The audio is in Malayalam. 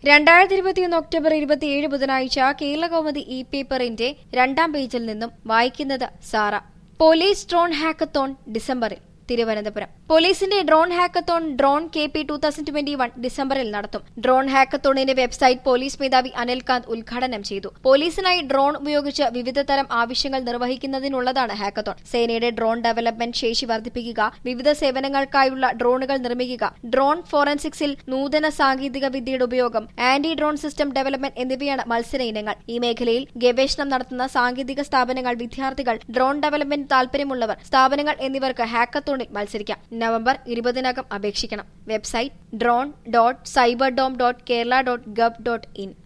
രണ്ടായിരത്തി ഇരുപത്തിയൊന്ന് ഒക്ടോബർ ഇരുപത്തിയേഴ് ബുധനാഴ്ച കേരള കൗമുദി ഇ പേപ്പറിന്റെ രണ്ടാം പേജിൽ നിന്നും വായിക്കുന്നത് സാറ പോലീസ് ഡ്രോൺ ഹാക്കത്തോൺ ഡിസംബറിൽ തിരുവനന്തപുരം പോലീസിന്റെ drone hackathon drone K P two thousand twenty one ഡിസംബറിൽ നടത്തും ഡ്രോൺ ഹാക്കത്തോണിന്റെ വെബ്സൈറ്റ് പോലീസ് മേധാവി അനിൽകാന്ത് ഉദ്ഘാടനം ചെയ്തു പോലീസിനായി ഡ്രോൺ ഉപയോഗിച്ച് വിവിധ തരം ആവശ്യങ്ങൾ നിർവഹിക്കുന്നതിനുള്ളതാണ് ഹാക്കത്തോൺ സേനയുടെ ഡ്രോൺ ഡെവലപ്മെന്റ് ശേഷി വർദ്ധിപ്പിക്കുക വിവിധ സേവനങ്ങൾക്കായുള്ള ഡ്രോണുകൾ നിർമ്മിക്കുക ഡ്രോൺ ഫോറൻസിക്സിൽ നൂതന സാങ്കേതിക വിദ്യയുടെ ഉപയോഗം ആന്റി ഡ്രോൺ സിസ്റ്റം ഡെവലപ്മെന്റ് എന്നിവയാണ് മത്സര ഇനങ്ങൾ ഈ മേഖലയിൽ ഗവേഷണം നടത്തുന്ന സാങ്കേതിക സ്ഥാപനങ്ങൾ വിദ്യാർത്ഥികൾ ഡ്രോൺ ഡെവലപ്മെന്റ് താൽപര്യമുള്ളവർ സ്ഥാപനങ്ങൾ എന്നിവർക്ക് ഹാക്കത്തോണിൽ മത്സരിക്കാം നവംബർ ഇരുപതിനകം അപേക്ഷിക്കണം website drone dot cyber dome dot Kerala dot gov dot in